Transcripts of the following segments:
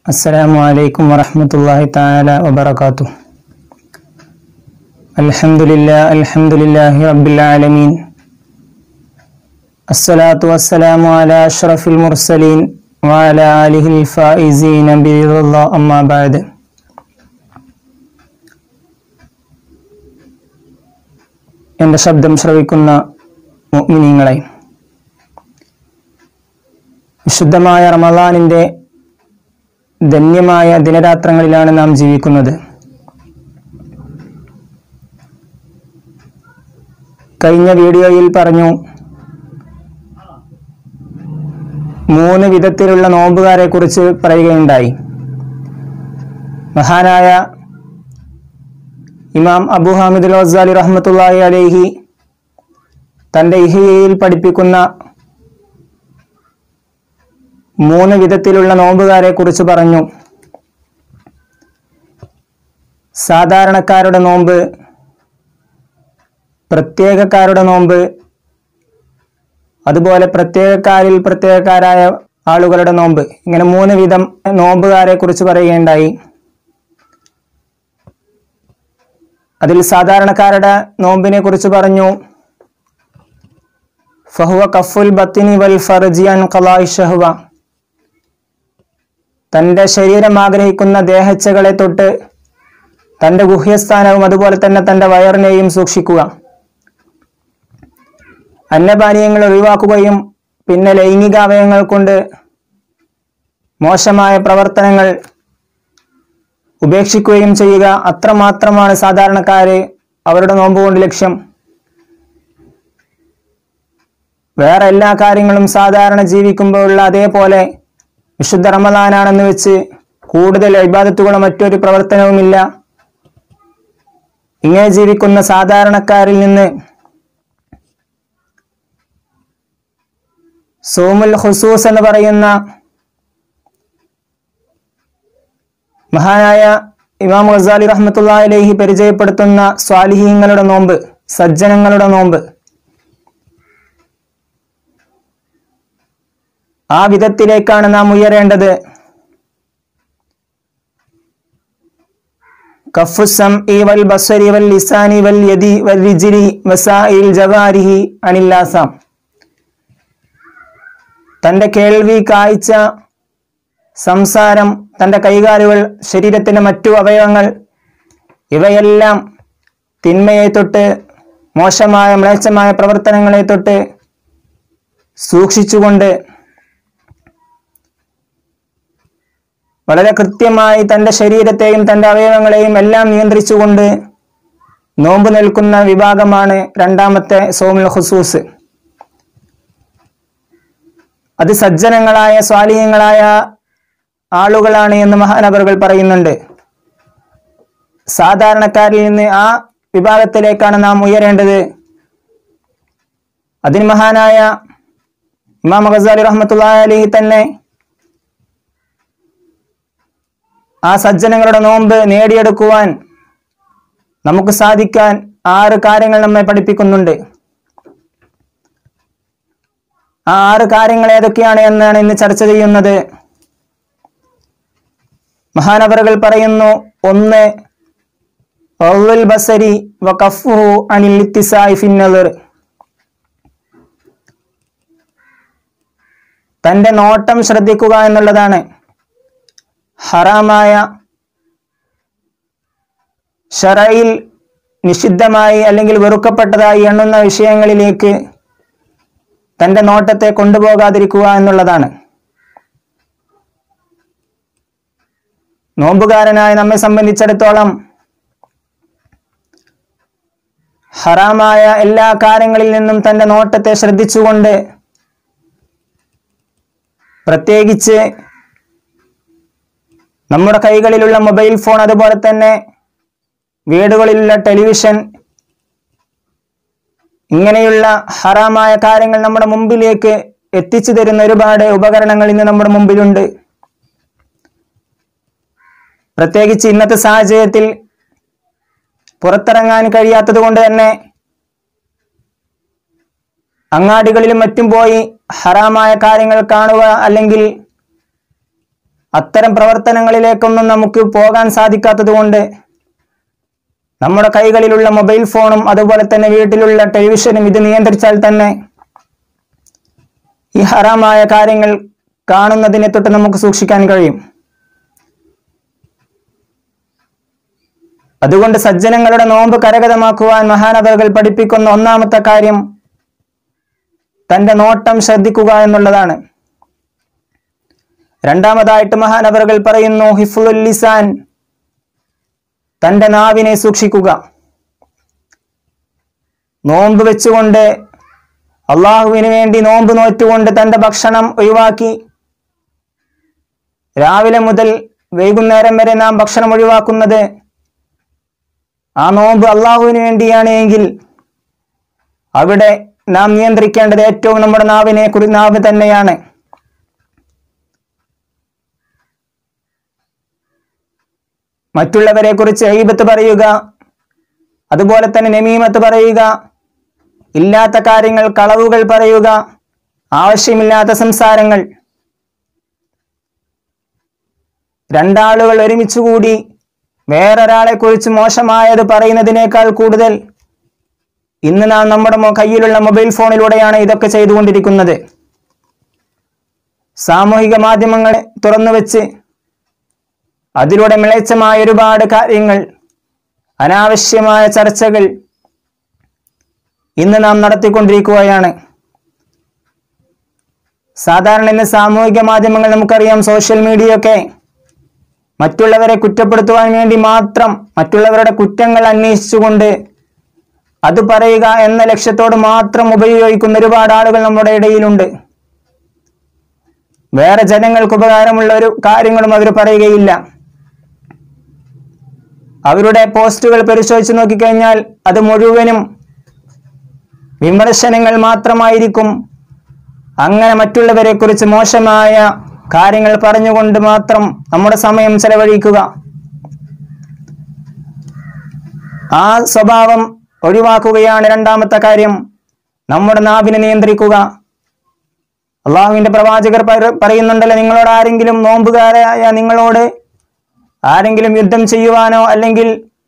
السلام عليكم ورحمة الله تعالى وبركاته الحمد لله الحمد لله رب العالمين الصلاة والسلام على أشرف المرسلين وعلى آله الفائزين برضا الله أما بعد എൻ്റെ ശബ്ദം ശ്രവിക്കുന്ന മുഅ്മിനീങ്ങളെ വിശുദ്ധമായ റമദാനിൻ്റെ ധന്യമായ ദിനരാത്രങ്ങളിലാണ് നാം ജീവിക്കുന്നത് കഴിഞ്ഞ വീഡിയോയിൽ പറഞ്ഞു മൂന്ന് വിധത്തിലുള്ള നോമ്പുകാരെ കുറിച്ച് പറയുകയുണ്ടായി മഹാനായ ഇമാം അബു ഹാമിദ് റസാലി റഹ്മത്തുള്ളാഹി അലേഹി തൻ്റെ ഇഹിയയിൽ പഠിപ്പിക്കുന്ന മൂന്ന് വിധത്തിലുള്ള നോമ്പുകാരെ കുറിച്ച് പറഞ്ഞു സാധാരണക്കാരുടെ നോമ്പ് പ്രത്യേകക്കാരുടെ നോമ്പ് അതുപോലെ പ്രത്യേകക്കാരിൽ പ്രത്യേകക്കാരായ ആളുകളുടെ നോമ്പ് ഇങ്ങനെ മൂന്ന് വിധം നോമ്പുകാരെ കുറിച്ച് പറയുകയുണ്ടായി അതിൽ സാധാരണക്കാരുടെ നോമ്പിനെ കുറിച്ച് പറഞ്ഞു ഫഹുവ കഫുൽ ബത്തിനി വൽ ഫർജിയൻ ഖലായി ഷഹ്വ തൻ്റെ ശരീരം ആഗ്രഹിക്കുന്ന ദേഹച്ചകളെ തൊട്ട് തൻ്റെ ഗുഹ്യസ്ഥാനവും അതുപോലെ തന്നെ തൻ്റെ വയറിനെയും സൂക്ഷിക്കുക അന്നപാനീയങ്ങൾ ഒഴിവാക്കുകയും പിന്നെ ലൈംഗിക അവയവങ്ങൾ കൊണ്ട് മോശമായ പ്രവർത്തനങ്ങൾ ഉപേക്ഷിക്കുകയും ചെയ്യുക അത്രമാത്രമാണ് സാധാരണക്കാര് അവരുടെ നോമ്പ് കൊണ്ട് ലക്ഷ്യം വേറെ എല്ലാ കാര്യങ്ങളും സാധാരണ ജീവിക്കുമ്പോഴുള്ള അതേപോലെ വിശുദ്ധ റമദാനാണെന്ന് വെച്ച് കൂടുതൽ ഇബാദത്തുകളോ മറ്റൊരു പ്രവർത്തനവുമില്ല ഇങ്ങനെ ജീവിക്കുന്ന സാധാരണക്കാരിൽ നിന്ന് സോമുൽ ഹുസൂസ് എന്ന് പറയുന്ന മഹാനായ ഇമാം ഗസാലി റഹ്മത്തുള്ള അലൈഹി പരിചയപ്പെടുത്തുന്ന സ്വാലിഹീങ്ങളുടെ നോമ്പ് സജ്ജനങ്ങളുടെ നോമ്പ് ആ വിധത്തിലേക്കാണ് നാം ഉയരേണ്ടത് കഫുസം ഈ വൽ ബസ്വരി വൽ ലിസാനി വൽ യദി വൽ റിജിരി വസായിൽ ജവാരിഹി അനില്ലാസാം തൻ്റെ കേൾവി കാഴ്ച സംസാരം തൻ്റെ കൈകാലുകൾ ശരീരത്തിൻ്റെ മറ്റു അവയവങ്ങൾ ഇവയെല്ലാം തിന്മയെ തൊട്ട് മോശമായ മ്ലേച്ഛമായ പ്രവർത്തനങ്ങളെ തൊട്ട് സൂക്ഷിച്ചുകൊണ്ട് വളരെ കൃത്യമായി തൻ്റെ ശരീരത്തെയും തൻ്റെ അവയവങ്ങളെയും എല്ലാം നിയന്ത്രിച്ചുകൊണ്ട് നോമ്പ് നിൽക്കുന്ന വിഭാഗമാണ് രണ്ടാമത്തെ സോമുൽ ഹുസൂസ് അത് സജ്ജനങ്ങളായ സ്വാലീയങ്ങളായ ആളുകളാണ് എന്ന് മഹാനഗറുകൾ പറയുന്നുണ്ട് സാധാരണക്കാരിൽ നിന്ന് ആ വിഭാഗത്തിലേക്കാണ് നാം ഉയരേണ്ടത് അതിന് മഹാനായ ഇമാം ഗസാലി റഹ്മത്തുള്ള അലി തന്നെ ആ സജ്ജനങ്ങളുടെ നോമ്പ് നേടിയെടുക്കുവാൻ നമുക്ക് സാധിക്കാൻ ആറ് കാര്യങ്ങൾ നമ്മെ പഠിപ്പിക്കുന്നുണ്ട് ആ ആറ് കാര്യങ്ങൾ ഏതൊക്കെയാണ് എന്നാണ് ഇന്ന് ചർച്ച ചെയ്യുന്നത് മഹാനവറുകൾ പറയുന്നു ഒന്ന് റൗലുൽ ബസരി വ കഫുഹു അനിൽ ഇത്തിസായി ഫിന്നദർ തൻ്റെ നോട്ടം ശ്രദ്ധിക്കുക എന്നുള്ളതാണ് ഹറാമായ ഷറയിൽ നിഷിദ്ധമായി അല്ലെങ്കിൽ വെറുക്കപ്പെട്ടതായി എണ്ണുന്ന വിഷയങ്ങളിലേക്ക് തൻ്റെ നോട്ടത്തെ കൊണ്ടുപോകാതിരിക്കുക എന്നുള്ളതാണ് നോമ്പുകാരനായ നമ്മെ സംബന്ധിച്ചിടത്തോളം ഹറാമായ എല്ലാ കാര്യങ്ങളിൽ നിന്നും തൻ്റെ നോട്ടത്തെ ശ്രദ്ധിച്ചുകൊണ്ട് പ്രത്യേകിച്ച് നമ്മുടെ കൈകളിലുള്ള മൊബൈൽ ഫോൺ അതുപോലെ തന്നെ വീടുകളിലുള്ള ടെലിവിഷൻ ഇങ്ങനെയുള്ള ഹറാമായ കാര്യങ്ങൾ നമ്മുടെ മുമ്പിലേക്ക് എത്തിച്ചു തരുന്ന ഒരുപാട് ഉപകരണങ്ങൾ ഇന്ന് നമ്മുടെ മുമ്പിലുണ്ട് പ്രത്യേകിച്ച് ഇന്നത്തെ സാഹചര്യത്തിൽ പുറത്തിറങ്ങാൻ കഴിയാത്തത് കൊണ്ട് തന്നെ അങ്ങാടികളിലും മറ്റും പോയി ഹറാമായ കാര്യങ്ങൾ കാണുക അല്ലെങ്കിൽ അത്തരം പ്രവർത്തനങ്ങളിലേക്കൊന്നും നമുക്ക് പോകാൻ സാധിക്കാത്തതുകൊണ്ട് നമ്മുടെ കൈകളിലുള്ള മൊബൈൽ ഫോണും അതുപോലെ തന്നെ വീട്ടിലുള്ള ടെലിവിഷനും ഇത് നിയന്ത്രിച്ചാൽ തന്നെ ഈ ഹറാമായ കാര്യങ്ങൾ കാണുന്നതിനെ തൊട്ട് നമുക്ക് സൂക്ഷിക്കാൻ കഴിയും അതുകൊണ്ട് സജ്ജനങ്ങളുടെ നോമ്പ് കരഗതമാക്കുവാൻ മഹാനവകൾ പഠിപ്പിക്കുന്ന ഒന്നാമത്തെ കാര്യം തന്റെ നോട്ടം ശ്രദ്ധിക്കുക എന്നുള്ളതാണ് രണ്ടാമതായിട്ട് മഹാനവറുകൾ പറയുന്നു ഹിഫുൽ ലിസാൻ തന്റെ നാവിനെ സൂക്ഷിക്കുക നോമ്പ് വെച്ചുകൊണ്ട് അള്ളാഹുവിന് വേണ്ടി നോമ്പ് നോറ്റുകൊണ്ട് തന്റെ ഭക്ഷണം ഒഴിവാക്കി രാവിലെ മുതൽ വൈകുന്നേരം വരെ നാം ഭക്ഷണം ഒഴിവാക്കുന്നത് ആ നോമ്പ് അള്ളാഹുവിന് വേണ്ടിയാണ് എങ്കിൽ അവിടെ നാം നിയന്ത്രിക്കേണ്ടത് ഏറ്റവും നമ്മുടെ നാവിനെ കുറി നാവ് തന്നെയാണ് മറ്റുള്ളവരെ കുറിച്ച് ഐബത്ത് പറയുക അതുപോലെ തന്നെ നമീമത്ത് പറയുക ഇല്ലാത്ത കാര്യങ്ങൾ കളവുകൾ പറയുക ആവശ്യമില്ലാത്ത സംസാരങ്ങൾ രണ്ടാളുകൾ ഒരുമിച്ചുകൂടി വേറൊരാളെ കുറിച്ച് മോശമായത് പറയുന്നതിനേക്കാൾ കൂടുതൽ ഇന്ന് നാം നമ്മുടെ മൊ- കയ്യിലുള്ള മൊബൈൽ ഫോണിലൂടെയാണ് ഇതൊക്കെ ചെയ്തുകൊണ്ടിരിക്കുന്നത് സാമൂഹിക മാധ്യമങ്ങളെ തുറന്നു വെച്ച് അതിലൂടെ മിളച്ചമായ ഒരുപാട് കാര്യങ്ങൾ അനാവശ്യമായ ചർച്ചകൾ ഇന്ന് നാം നടത്തിക്കൊണ്ടിരിക്കുകയാണ് സാധാരണ ഇന്ന് സാമൂഹിക മാധ്യമങ്ങൾ നമുക്കറിയാം സോഷ്യൽ മീഡിയ ഒക്കെ മറ്റുള്ളവരെ കുറ്റപ്പെടുത്തുവാൻ വേണ്ടി മാത്രം മറ്റുള്ളവരുടെ കുറ്റങ്ങൾ അന്വേഷിച്ചുകൊണ്ട് അത് പറയുക എന്ന ലക്ഷ്യത്തോട് മാത്രം ഉപയോഗിക്കുന്ന ഒരുപാട് ആളുകൾ നമ്മുടെ ഇടയിലുണ്ട് വേറെ ജനങ്ങൾക്ക് ഉപകാരമുള്ള ഒരു കാര്യങ്ങളും അവർ പറയുകയില്ല അവരുടെ പോസ്റ്റുകൾ പരിശോധിച്ച് നോക്കിക്കഴിഞ്ഞാൽ അത് മുഴുവനും വിമർശനങ്ങൾ മാത്രമായിരിക്കും അങ്ങനെ മറ്റുള്ളവരെ കുറിച്ച് മോശമായ കാര്യങ്ങൾ പറഞ്ഞുകൊണ്ട് മാത്രം നമ്മുടെ സമയം ചെലവഴിക്കുക ആ സ്വഭാവം ഒഴിവാക്കുകയാണ് രണ്ടാമത്തെ കാര്യം നമ്മുടെ നാവിനെ നിയന്ത്രിക്കുക അള്ളാഹുവിന്റെ പ്രവാചകർ പറ- പറയുന്നുണ്ടല്ലോ നിങ്ങളോട് ആരെങ്കിലും നോമ്പുകാരായ നിങ്ങളോട് ആരെങ്കിലും യുദ്ധം ചെയ്യുവാനോ അല്ലെങ്കിൽ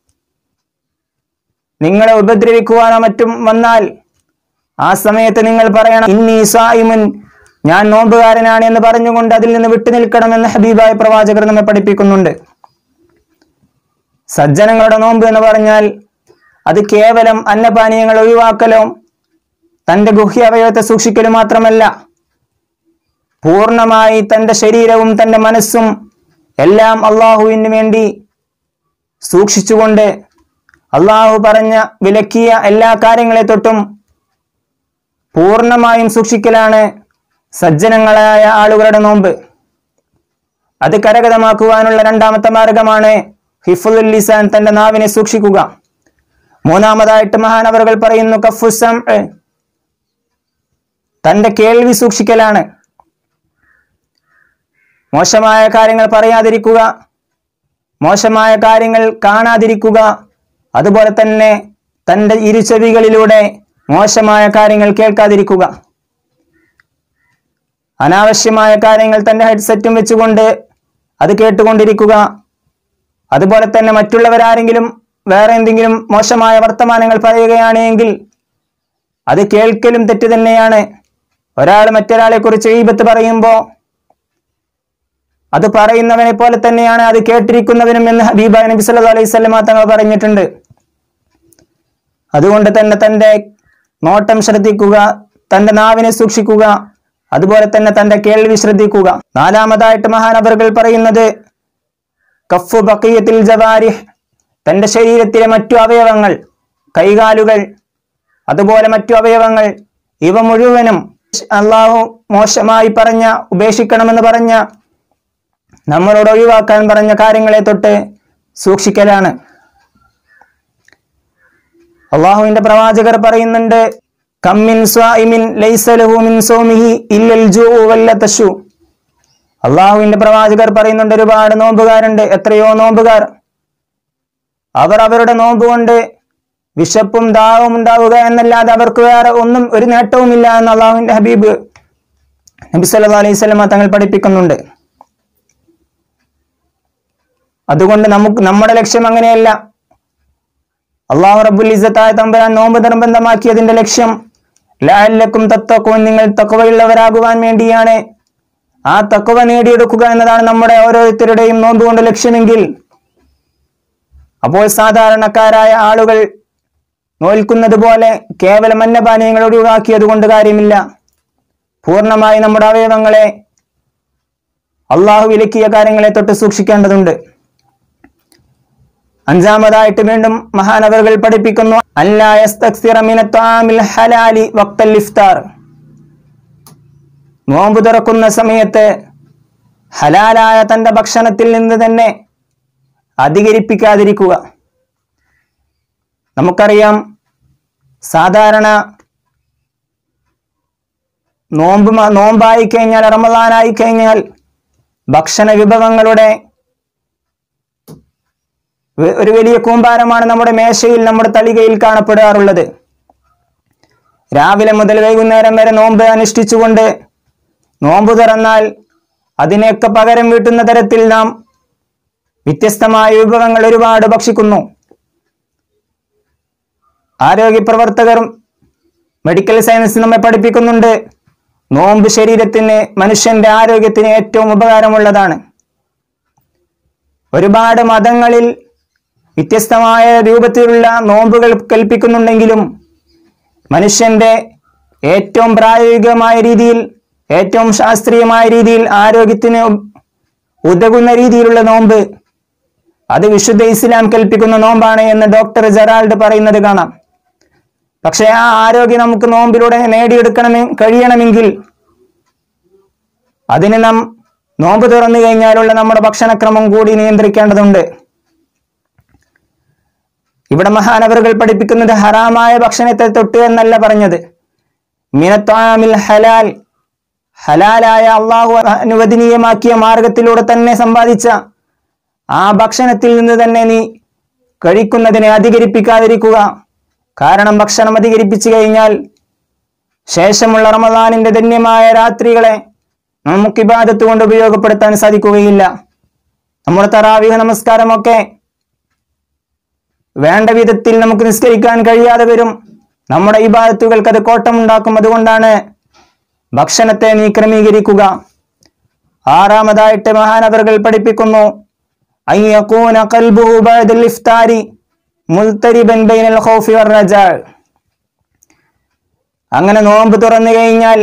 നിങ്ങളെ ഉപദ്രവിക്കുവാനോ മറ്റും വന്നാൽ ആ സമയത്ത് നിങ്ങൾ പറയണം ഇന്നി സായിമുൻ ഞാൻ നോമ്പുകാരനാണ് എന്ന് പറഞ്ഞുകൊണ്ട് അതിൽ നിന്ന് വിട്ടുനിൽക്കണമെന്ന് ഹബീബായ പ്രവാചകർ നമ്മെ പഠിപ്പിക്കുന്നുണ്ട് സജ്ജനങ്ങളുടെ നോമ്പ് എന്ന് പറഞ്ഞാൽ അത് കേവലം അന്നപാനീയങ്ങൾ ഒഴിവാക്കലോ തന്റെ ഗുഹ്യാവയവത്തെ സൂക്ഷിക്കലും മാത്രമല്ല പൂർണ്ണമായി തന്റെ ശരീരവും തന്റെ മനസ്സും എല്ലാം അള്ളാഹുവിന് വേണ്ടി സൂക്ഷിച്ചുകൊണ്ട് അള്ളാഹു പറഞ്ഞ വിലക്കിയ എല്ലാ കാര്യങ്ങളെ തൊട്ടും പൂർണ്ണമായും സൂക്ഷിക്കലാണ് സജ്ജനങ്ങളായ ആളുകളുടെ നോമ്പ് അത് കരഗതമാക്കുവാനുള്ള രണ്ടാമത്തെ മാർഗമാണ് ഹിഫുൽ ലിസാൻ തന്റെ നാവിനെ സൂക്ഷിക്കുക മൂന്നാമതായിട്ട് മഹാനവറുകൾ പറയുന്നു കഫുസം തന്റെ കേൾവി സൂക്ഷിക്കലാണ് മോശമായ കാര്യങ്ങൾ പറയാതിരിക്കുക മോശമായ കാര്യങ്ങൾ കാണാതിരിക്കുക അതുപോലെ തന്നെ തന്റെ ഇരുചെവികളിലൂടെ മോശമായ കാര്യങ്ങൾ കേൾക്കാതിരിക്കുക അനാവശ്യമായ കാര്യങ്ങൾ തന്റെ ഹെഡ്സെറ്റും വെച്ചുകൊണ്ട് അത് കേട്ടുകൊണ്ടിരിക്കുക അതുപോലെ തന്നെ മറ്റുള്ളവരാരെങ്കിലും വേറെ എന്തെങ്കിലും മോശമായ വർത്തമാനങ്ങൾ പറയുകയാണെങ്കിൽ അത് കേൾക്കലും തെറ്റ് തന്നെയാണ് ഒരാൾ മറ്റൊരാളെ കുറിച്ച് ഈബത്ത് പറയുമ്പോൾ അത് പറയുന്നവനെ പോലെ തന്നെയാണ് അത് കേട്ടിരിക്കുന്നവനും എന്ന് ഹബീബ നബി സല്ലല്ലാഹു അലൈഹി വസല്ലമ തങ്ങൾ പറഞ്ഞിട്ടുണ്ട് അതുകൊണ്ട് തന്നെ തന്റെ നോട്ടം ശ്രദ്ധിക്കുക തന്റെ നാവിനെ സൂക്ഷിക്കുക അതുപോലെ തന്നെ തന്റെ കേൾവി ശ്രദ്ധിക്കുക നാലാമതായിട്ട് മഹാനവറുകൾ പറയുന്നത് കഫു ബക്കിയത്തിൽ ജവാരിഹ് തന്റെ ശരീരത്തിലെ മറ്റു അവയവങ്ങൾ കൈകാലുകൾ അതുപോലെ മറ്റു അവയവങ്ങൾ ഇവ മുഴുവനും അള്ളാഹു മോശമായി പറഞ്ഞ ഉപേക്ഷിക്കണമെന്ന് പറഞ്ഞ നമ്മളോട് ഒഴിവാക്കാൻ പറഞ്ഞ കാര്യങ്ങളെ തൊട്ട് സൂക്ഷിക്കലാണ് അള്ളാഹുവിന്റെ പ്രവാചകർ പറയുന്നുണ്ട് കമ്മിൻ സ്വാഇമിൻ ലൈസ ലഹു മിൻ സൗമിഹി ഇല്ലൽ ജൂഉ വല്ലതശു അള്ളാഹുവിന്റെ പ്രവാചകർ പറയുന്നുണ്ട് ഒരുപാട് നോമ്പുകാരുണ്ട് എത്രയോ നോമ്പുകാർ അവർ അവരുടെ നോമ്പ് കൊണ്ട് വിശപ്പും ദാഹവും ഉണ്ടാവുക എന്നല്ലാതെ അവർക്ക് വേറെ ഒന്നും ഒരു നേട്ടവുമില്ല എന്ന് അള്ളാഹുവിന്റെ ഹബീബ് നബി സല്ലല്ലാഹു അലൈഹി വസല്ലമ തങ്ങൾ പഠിപ്പിക്കുന്നുണ്ട് അതുകൊണ്ട് നമുക്ക് നമ്മുടെ ലക്ഷ്യം അങ്ങനെയല്ല അള്ളാഹു റബ്ബുൽ ഇസ്സത്തായ തമ്പുരാൻ നോമ്പ് നിർബന്ധമാക്കിയതിന്റെ ലക്ഷ്യം ലാലക്കും തത്വക്കും നിങ്ങൾ തക്കവയുള്ളവരാകുവാൻ വേണ്ടിയാണ് ആ തക്കവ നേടിയെടുക്കുക എന്നതാണ് നമ്മുടെ ഓരോരുത്തരുടെയും നോമ്പ് കൊണ്ട് ലക്ഷ്യമെങ്കിൽ അപ്പോൾ സാധാരണക്കാരായ ആളുകൾ നോൽക്കുന്നത് പോലെ കേവലം അന്നപാനീയങ്ങൾ ഒഴിവാക്കിയത് കൊണ്ട് കാര്യമില്ല പൂർണ്ണമായി നമ്മുടെ അവയവങ്ങളെ അള്ളാഹു വിലക്കിയ കാര്യങ്ങളെ തൊട്ട് സൂക്ഷിക്കേണ്ടതുണ്ട് അഞ്ചാമതായിട്ട് വീണ്ടും മഹാനവറുകൾ പഠിപ്പിക്കുന്നു അല്ലാ യസ്തക്സിറ മിന ത്വാമിൽ ഹലാലി വക്തൽ ഇഫ്താർ നോമ്പ് തുറക്കുന്ന സമയത്ത് ഹലാലായ തന്റെ ഭക്ഷണത്തിൽ നിന്ന് തന്നെ അധികരിപ്പിക്കാതിരിക്കുക നമുക്കറിയാം സാധാരണ നോമ്പ് മ- നോമ്പായി കഴിഞ്ഞാൽ റമദാനായി കഴിഞ്ഞാൽ ഭക്ഷണ വിഭവങ്ങളുടെ വ- ഒരു വലിയ കൂമ്പാരമാണ് നമ്മുടെ മേശയിൽ നമ്മുടെ തളികയിൽ കാണപ്പെടാറുള്ളത് രാവിലെ മുതൽ വൈകുന്നേരം വരെ നോമ്പ് അനുഷ്ഠിച്ചുകൊണ്ട് നോമ്പ് തുറന്നാൽ അതിനെയൊക്കെ പകരം വീട്ടുന്ന തരത്തിൽ നാം വ്യത്യസ്തമായ വിഭവങ്ങൾ ഒരുപാട് ഭക്ഷിക്കുന്നു ആരോഗ്യ പ്രവർത്തകർ മെഡിക്കൽ സയൻസ് നമ്മെ പഠിപ്പിക്കുന്നുണ്ട് നോമ്പ് ശരീരത്തിന് മനുഷ്യന്റെ ആരോഗ്യത്തിന് ഏറ്റവും ഉപകാരമുള്ളതാണ് ഒരുപാട് മതങ്ങളിൽ വ്യത്യസ്തമായ രൂപത്തിലുള്ള നോമ്പുകൾ കൽപ്പിക്കുന്നുണ്ടെങ്കിലും മനുഷ്യന്റെ ഏറ്റവും പ്രായോഗികമായ രീതിയിൽ ഏറ്റവും ശാസ്ത്രീയമായ രീതിയിൽ ആരോഗ്യത്തിന് ഉതകുന്ന രീതിയിലുള്ള നോമ്പ് അത് വിശുദ്ധ ഇസ്ലാം കൽപ്പിക്കുന്ന നോമ്പാണ് എന്ന് ഡോക്ടർ ജെറാൾഡ് പറയുന്നത് കാണാം പക്ഷെ ആ ആരോഗ്യം നമുക്ക് നോമ്പിലൂടെ നേടിയെടുക്കണമെ കഴിയണമെങ്കിൽ അതിന് നാം നോമ്പ് തുറന്നു കഴിഞ്ഞാലുള്ള നമ്മുടെ ഭക്ഷണക്രമം കൂടി നിയന്ത്രിക്കേണ്ടതുണ്ട് ഇവിടെ മഹാനവറുകൾ പഠിപ്പിക്കുന്നത് ഹറാമായ ഭക്ഷണത്തെ തൊട്ട് എന്നല്ല പറഞ്ഞത് മിനത്വാമിൽ ഹലാൽ ഹലാലായ അള്ളാഹു അനുവദനീയമാക്കിയ മാർഗത്തിലൂടെ തന്നെ സമ്പാദിച്ച ആ ഭക്ഷണത്തിൽ നിന്ന് തന്നെ നീ കഴിക്കുന്നതിനെ അധികരിപ്പിക്കാതിരിക്കുക കാരണം ഭക്ഷണം അധികരിപ്പിച്ചു കഴിഞ്ഞാൽ ശേഷമുള്ള റമദാനിന്റെ ധന്യമായ രാത്രികളെ നമുക്ക് ഇബാദത്ത് കൊണ്ട് ഉപയോഗപ്പെടുത്താൻ സാധിക്കുകയില്ല നമ്മുടെ തറാവിഹ നമസ്കാരമൊക്കെ വേണ്ട വിധത്തിൽ നമുക്ക് നിസ്കരിക്കാൻ കഴിയാതെ വരും നമ്മുടെ ഇബാദത്തുകൾക്ക് അത് കോട്ടമുണ്ടാക്കും അതുകൊണ്ടാണ് ഭക്ഷണത്തെ നീ ക്രമീകരിക്കുക ആറാമതായിട്ട് മഹാനവറുകൾ പഠിപ്പിക്കുന്നു أن يكون قلبه بعد الإفطار ملتربا بين الخوف والرجاء അങ്ങനെ നോമ്പ് തുറന്നു കഴിഞ്ഞാൽ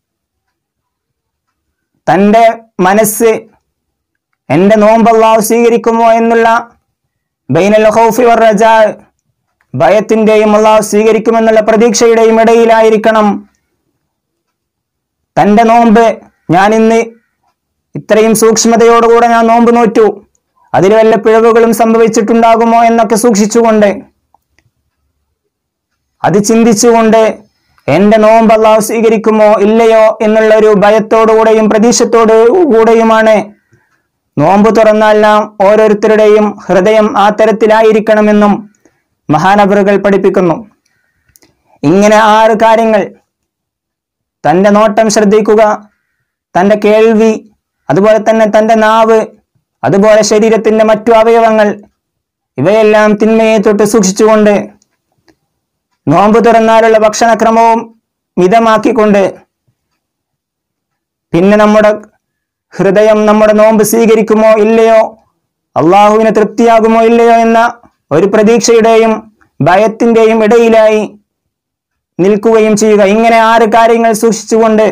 തൻ്റെ മനസ്സ് എൻ്റെ നോമ്പ് അള്ളാഹു സ്വീകരിക്കുമോ എന്നുള്ള ബൈനൽ ഖൗഫി വർ റജാ ഭയത്തിൻ്റെയും അള്ളാഹു സ്വീകരിക്കുമെന്നുള്ള പ്രതീക്ഷയുടെയും ഇടയിലായിരിക്കണം തൻ്റെ നോമ്പ് ഞാൻ ഇന്ന് ഇത്രയും സൂക്ഷ്മതയോടുകൂടെ ഞാൻ നോമ്പ് നോറ്റു അതിൽ വല്ല പിഴവുകളും സംഭവിച്ചിട്ടുണ്ടാകുമോ എന്നൊക്കെ സൂക്ഷിച്ചുകൊണ്ട് അത് ചിന്തിച്ചുകൊണ്ട് എന്റെ നോമ്പ് അള്ളാഹു സ്വീകരിക്കുമോ ഇല്ലയോ എന്നുള്ള ഒരു ഭയത്തോടുകൂടെയും പ്രതീക്ഷത്തോടു കൂടെയുമാണ് നോമ്പ് തുറന്നാൽ നാം ഓരോരുത്തരുടെയും ഹൃദയം ആ തരത്തിലായിരിക്കണമെന്നും മഹാനബറുകൾ പഠിപ്പിക്കുന്നു ഇങ്ങനെ ആറ് കാര്യങ്ങൾ തൻ്റെ നോട്ടം ശ്രദ്ധിക്കുക തൻ്റെ കേൾവി അതുപോലെ തന്നെ തൻ്റെ നാവ് അതുപോലെ ശരീരത്തിൻ്റെ മറ്റു അവയവങ്ങൾ ഇവയെല്ലാം തിന്മയെ തൊട്ട് സൂക്ഷിച്ചുകൊണ്ട് നോമ്പ് തുറന്നാലുള്ള ഭക്ഷണക്രമവും മിതമാക്കിക്കൊണ്ട് പിന്നെ നമ്മുടെ ഹൃദയം നമ്മുടെ നോമ്പ് സ്വീകരിക്കുമോ ഇല്ലയോ അള്ളാഹുവിന് തൃപ്തിയാകുമോ ഇല്ലയോ എന്ന ഒരു പ്രതീക്ഷയുടെയും ഭയത്തിൻ്റെയും ഇടയിലായി നിൽക്കുകയും ചെയ്യുക ഇങ്ങനെ ആറ് കാര്യങ്ങൾ സൂക്ഷിച്ചുകൊണ്ട്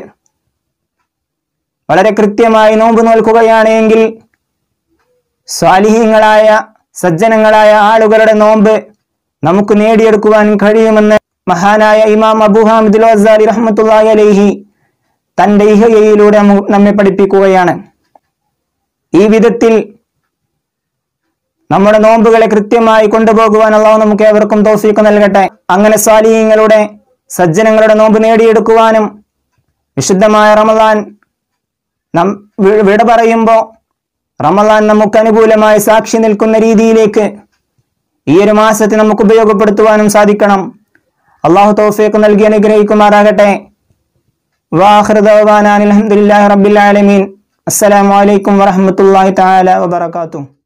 വളരെ കൃത്യമായി നോമ്പ് നോൽക്കുകയാണ് എങ്കിൽ സ്വാലിഹീങ്ങളായ സജ്ജനങ്ങളായ ആളുകളുടെ നോമ്പ് നമുക്ക് നേടിയെടുക്കുവാൻ കഴിയുമെന്ന് മഹാനായ ഇമാം അബു ഹാമിദ് അസാലി റഹ്മത്തുള്ളാഹി അലൈഹി തന്റെ ഇഹയയിലൂടെ നമ്മ- നമ്മെ പഠിപ്പിക്കുകയാണ് ഈ വിധത്തിൽ നമ്മുടെ നോമ്പുകളെ കൃത്യമായി കൊണ്ടുപോകുവാൻ അള്ളാഹു നമുക്ക് ഏവർക്കും തോഫീക്ക് നൽകട്ടെ അങ്ങനെ സ്വാലിഹീങ്ങളുടെ സജ്ജനങ്ങളുടെ നോമ്പ് നേടിയെടുക്കുവാനും വിശുദ്ധമായ റമദാൻ നം വി- വിട പറയുമ്പോൾ റമദാൻ നമുക്ക് അനുകൂലമായി സാക്ഷി നിൽക്കുന്ന രീതിയിലേക്ക് ഈ ഒരു മാസത്തെ നമുക്ക് ഉപയോഗപ്പെടുത്തുവാനും സാധിക്കണം അള്ളാഹു തൗഫീഖ് നൽകി അനുഗ്രഹിക്കുമാറാകട്ടെ വാഹൃദാൻ അലഹമുല്ലാ റബ്ബിൽ ആലമീൻ അസ്സലാമു അലൈക്കും വറഹ്മത്തുള്ളാഹി തആല വബറകാതുഹു